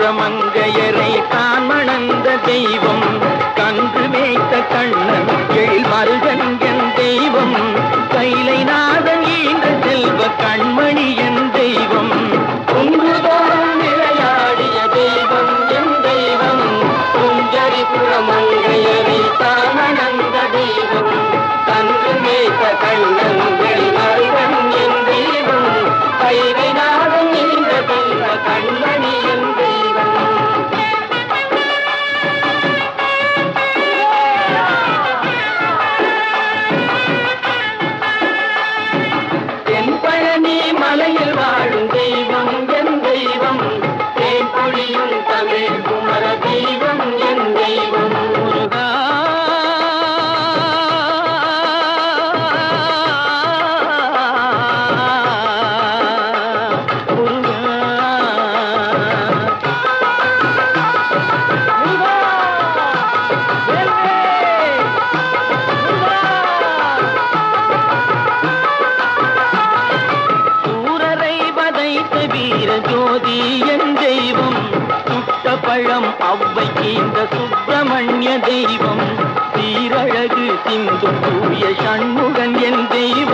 மங்கையரை தான் மணந்த தெய்வம் கன்று மேய்த்த கண்ணன் எழில் மருகன் என் தெய்வம் கைலை நாதன் ஈன்ற செல்வ கண்மணி என் தெய்வம் குங்குதோறும் விளையாடிய தெய்வம் என் தெய்வம் குஞ்சரிபுர மங்கையரை தான் மணந்த தெய்வம் கன்று மேய்த்த கண்ணன் எழில் மருகன் என் தெய்வம் கைலை நாதன் ஈன்ற செல்வ கண்மணி என் தெய்வம் தென்பழனி மலையில் வாழும் தெய்வம் என் தெய்வம் தேன்பொழியும் தமிழ் குமர தெய்வம் என் தெய்வம் முருகா முருகா சூரரை வதைத்த வீர ஜோதி என் தெய்வம் சுட்ட பழம் அவ்வை கீந்த சுப்பிரமணிய தெய்வம் சீரழகு சிந்து தூய சண்முகன் என் தெய்வம்